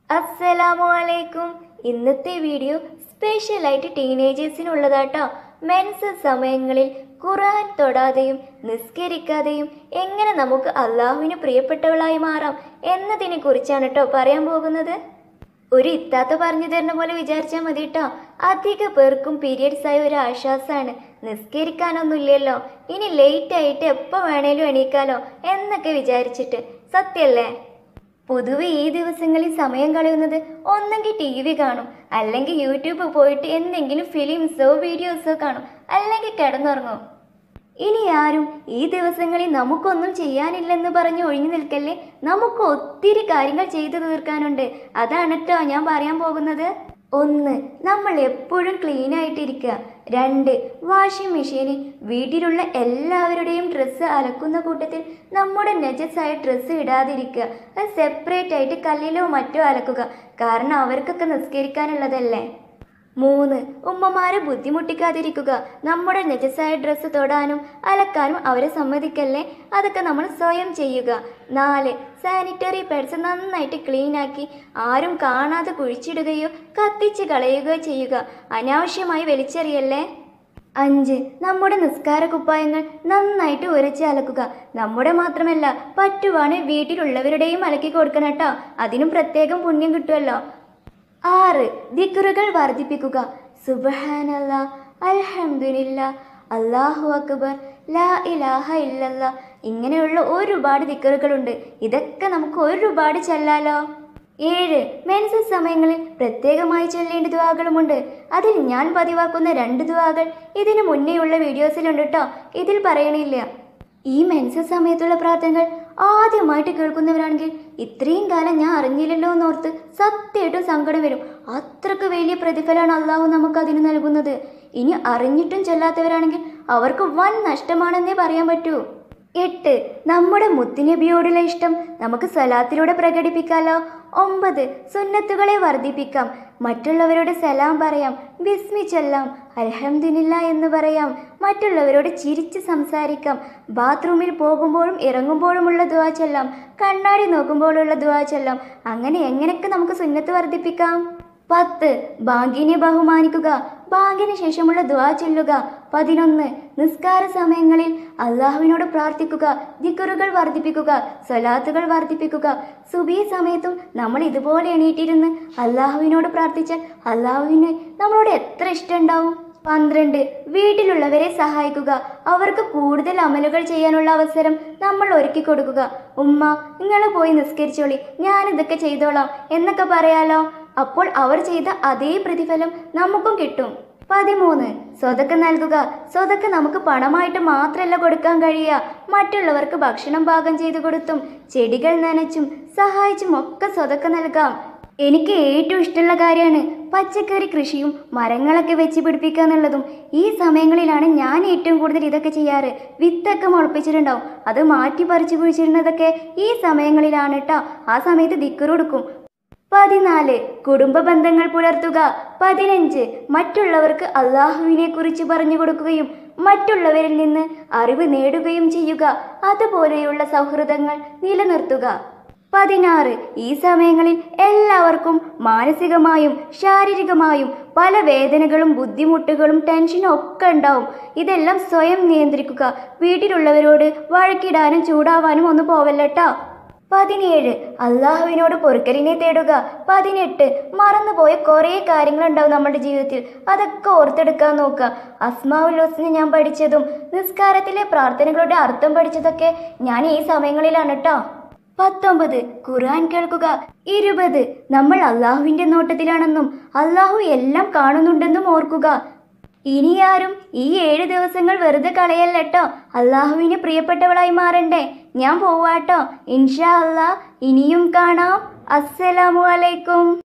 അസ്സലാമു അലൈക്കും ഇന്നത്തെ വീഡിയോ സ്പെഷ്യലായിട്ട് ടീനേജേഴ്സിനുള്ളതാട്ടോ മെൻസ് സമയങ്ങളിൽ ഖുർആൻ തൊടാതെയും നിസ്കരിക്കാതെയും എങ്ങനെ നമുക്ക് അള്ളാഹുവിന് പ്രിയപ്പെട്ടവളായി മാറാം എന്നതിനെ കുറിച്ചാണ് കേട്ടോ പറയാൻ പോകുന്നത് ഒരു ഇത്താത്ത പറഞ്ഞു തരുന്ന പോലെ വിചാരിച്ചാൽ മതി കേട്ടോ അധിക പേർക്കും പീരിയഡ്സ് ആയ ഒരു ആശ്വാസമാണ് നിസ്കരിക്കാനൊന്നുമില്ലല്ലോ ഇനി ലേറ്റ് ആയിട്ട് എപ്പോൾ വേണേലും എണീക്കാലോ എന്നൊക്കെ വിചാരിച്ചിട്ട് സത്യല്ലേ പൊതുവെ ഈ ദിവസങ്ങളിൽ സമയം കളയുന്നത് ഒന്നെങ്കിൽ ടി വി കാണും അല്ലെങ്കിൽ യൂട്യൂബ് പോയിട്ട് എന്തെങ്കിലും ഫിലിംസോ വീഡിയോസോ കാണും അല്ലെങ്കിൽ കിടന്നുറങ്ങും ഇനി ആരും ഈ ദിവസങ്ങളിൽ നമുക്കൊന്നും ചെയ്യാനില്ലെന്ന് പറഞ്ഞ് ഒഴിഞ്ഞു നിൽക്കല്ലേ നമുക്ക് ഒത്തിരി കാര്യങ്ങൾ ചെയ്തു തീർക്കാനുണ്ട് അതാണ് കേട്ടോ ഞാൻ പറയാൻ പോകുന്നത് ഒന്ന് നമ്മൾ എപ്പോഴും ക്ലീൻ ആയിട്ടിരിക്കുക രണ്ട് വാഷിംഗ് മെഷീനിൽ വീട്ടിലുള്ള എല്ലാവരുടെയും ഡ്രസ്സ് അലക്കുന്ന കൂട്ടത്തിൽ നമ്മുടെ നജസായ ഡ്രസ്സ് ഇടാതിരിക്കുക അത് സെപ്പറേറ്റ് ആയിട്ട് കല്ലിലോ മറ്റോ അലക്കുക കാരണം അവർക്കൊക്കെ നിസ്കരിക്കാനുള്ളതല്ലേ മൂന്ന് ഉമ്മമാരെ ബുദ്ധിമുട്ടിക്കാതിരിക്കുക നമ്മുടെ നജസായ ഡ്രസ്സ് തൊടാനും അലക്കാനും അവരെ സമ്മതിക്കല്ലേ അതൊക്കെ നമ്മൾ സ്വയം ചെയ്യുക നാല് സാനിറ്ററി പാഡ്സ് നന്നായിട്ട് ക്ലീൻ ആക്കി ആരും കാണാതെ കുഴിച്ചിടുകയോ കത്തിച്ച് കളയുകയോ ചെയ്യുക അനാവശ്യമായി വലിച്ചെറിയല്ലേ അഞ്ച് നമ്മുടെ നിസ്കാര കുപ്പായങ്ങൾ നന്നായിട്ട് ഉരച്ച് അലക്കുക നമ്മുടെ മാത്രമല്ല പറ്റുവാണ് വീട്ടിലുള്ളവരുടെയും അലക്കി കൊടുക്കണം കേട്ടോ അതിനും പ്രത്യേകം പുണ്യം കിട്ടുമല്ലോ ആറ് ദിക്റുകൾ വർദ്ധിപ്പിക്കുക സുബഹാനല്ല അൽഹംദുലില്ല അല്ലാഹു അക്ബർ ലാ ഇലാഹ ഇല്ലല്ല ഇങ്ങനെയുള്ള ഒരുപാട് ദിക്റുകളുണ്ട് ഇതൊക്കെ നമുക്ക് ഒരുപാട് ചെല്ലാലോ ഏഴ് മെൻസസ് സമയങ്ങളിൽ പ്രത്യേകമായി ചൊല്ലേണ്ട ദുവാകളുമുണ്ട് അതിൽ ഞാൻ പതിവാക്കുന്ന രണ്ട് ദുവാകൾ ഇതിനു മുന്നേയുള്ള വീഡിയോസിലുണ്ട് കേട്ടോ ഇതിൽ പറയണില്ല ഈ മെൻസസ് സമയത്തുള്ള പ്രാർത്ഥനകൾ ആദ്യമായിട്ട് കേൾക്കുന്നവരാണെങ്കിൽ ഇത്രയും കാലം ഞാൻ അറിഞ്ഞില്ലല്ലോ എന്നോർത്ത് സത്യമായിട്ടും സങ്കടം വരും അത്രക്ക് വലിയ പ്രതിഫലമാണ് അള്ളാഹു നമുക്ക് അതിന് നൽകുന്നത് ഇനി അറിഞ്ഞിട്ടും ചെല്ലാത്തവരാണെങ്കിൽ അവർക്ക് വൻ നഷ്ടമാണെന്നേ പറയാൻ പറ്റൂ എട്ട് നമ്മുടെ മുത്തുനബിയോടുള്ള ഇഷ്ടം നമുക്ക് സലാത്തിലൂടെ പ്രകടിപ്പിക്കാലോ ഒമ്പത് സുന്നത്തുകളെ വർദ്ധിപ്പിക്കാം മറ്റുള്ളവരോട് സലാം പറയാം ബിസ്മി ചൊല്ലാം അൽഹംദുലില്ല എന്ന് പറയാം മറ്റുള്ളവരോട് ചിരിച്ച് സംസാരിക്കാം ബാത്റൂമിൽ പോകുമ്പോഴും ഇറങ്ങുമ്പോഴുമുള്ള ദുവാ ചൊല്ലാം കണ്ണാടി നോക്കുമ്പോഴുള്ള ദുവാ ചൊല്ലാം അങ്ങനെ എങ്ങനെയൊക്കെ നമുക്ക് സുന്നത്ത് വർദ്ധിപ്പിക്കാം പത്ത് ബാങ്കിനെ ബഹുമാനിക്കുക ബാങ്കിന് ശേഷമുള്ള ദുവാ ചൊല്ലുക പതിനൊന്ന് നിസ്കാര സമയങ്ങളിൽ അള്ളാഹുവിനോട് പ്രാർത്ഥിക്കുക ദിക്കറുകൾ വർദ്ധിപ്പിക്കുക സ്വലാത്തുകൾ വർദ്ധിപ്പിക്കുക സുബി സമയത്തും നമ്മൾ ഇതുപോലെ എണീറ്റിരുന്ന് അള്ളാഹുവിനോട് പ്രാർത്ഥിച്ചാൽ അള്ളാഹുവിന് നമ്മളോട് എത്ര ഇഷ്ടമുണ്ടാവും പന്ത്രണ്ട് വീട്ടിലുള്ളവരെ സഹായിക്കുക അവർക്ക് കൂടുതൽ അമലുകൾ ചെയ്യാനുള്ള അവസരം നമ്മൾ ഒരുക്കി കൊടുക്കുക ഉമ്മ നിങ്ങൾ പോയി നിസ്കരിച്ചോളി ഞാൻ ഇതൊക്കെ ചെയ്തോളാം എന്നൊക്കെ പറയാലോ അപ്പോൾ അവർ ചെയ്ത അതേ പ്രതിഫലം നമുക്കും കിട്ടും പതിമൂന്ന് സ്വതക്ക നൽകുക സ്വതക്ക നമുക്ക് പണമായിട്ട് മാത്രമല്ല കൊടുക്കാൻ കഴിയുക മറ്റുള്ളവർക്ക് ഭക്ഷണം പാകം ചെയ്തു കൊടുത്തും ചെടികൾ നനച്ചും സഹായിച്ചും ഒക്കെ സ്വതക്ക നൽകാം എനിക്ക് ഏറ്റവും ഇഷ്ടമുള്ള കാര്യമാണ് പച്ചക്കറി കൃഷിയും മരങ്ങളൊക്കെ വെച്ച് പിടിപ്പിക്കുക എന്നുള്ളതും ഈ സമയങ്ങളിലാണ് ഞാൻ ഏറ്റവും കൂടുതൽ ഇതൊക്കെ ചെയ്യാറ് വിത്തൊക്കെ മുളപ്പിച്ചിട്ടുണ്ടാവും അത് മാറ്റി പറിച്ചു കുഴിച്ചിരുന്നതൊക്കെ ഈ സമയങ്ങളിലാണ് കേട്ടോ ആ സമയത്ത് ദിക്കറ് കൊടുക്കും പതിനാല് കുടുംബ ബന്ധങ്ങൾ പുലർത്തുക പതിനഞ്ച് മറ്റുള്ളവർക്ക് അള്ളാഹുവിനെ കുറിച്ച് പറഞ്ഞു കൊടുക്കുകയും മറ്റുള്ളവരിൽ നിന്ന് അറിവ് നേടുകയും ചെയ്യുക അതുപോലെയുള്ള സൗഹൃദങ്ങൾ നിലനിർത്തുക പതിനാറ് ഈ സമയങ്ങളിൽ എല്ലാവർക്കും മാനസികമായും ശാരീരികമായും പല വേദനകളും ബുദ്ധിമുട്ടുകളും ടെൻഷനും ഒക്കെ ഉണ്ടാവും ഇതെല്ലാം സ്വയം നിയന്ത്രിക്കുക വീട്ടിലുള്ളവരോട് വഴക്കിടാനും ചൂടാവാനും ഒന്നും പോവല്ലട്ടോ പതിനേഴ് അള്ളാഹുവിനോട് പൊറുക്കലിനെ തേടുക പതിനെട്ട് മറന്നുപോയ കുറേ കാര്യങ്ങളുണ്ടാവും നമ്മുടെ ജീവിതത്തിൽ അതൊക്കെ ഓർത്തെടുക്കാൻ നോക്കുക അസ്മാവുൽ ഹുസ്നെ ഞാൻ പഠിച്ചതും നിസ്കാരത്തിലെ പ്രാർത്ഥനകളുടെ അർത്ഥം പഠിച്ചതൊക്കെ ഞാൻ ഈ സമയങ്ങളിലാണ് കേട്ടോ പത്തൊമ്പത് ഖുർആൻ കേൾക്കുക ഇരുപത് നമ്മൾ അള്ളാഹുവിന്റെ നോട്ടത്തിലാണെന്നും അള്ളാഹു എല്ലാം കാണുന്നുണ്ടെന്നും ഓർക്കുക ഇനി ആരും ഈ ഏഴ് ദിവസങ്ങൾ വെറുതെ കളയല്ലട്ടോ അള്ളാഹുവിന് പ്രിയപ്പെട്ടവളായി മാറണ്ടേ ഞാൻ പോവാട്ടോ ഇൻഷാ അല്ലാ ഇനിയും കാണാം അസ്സലാമു അലൈക്കും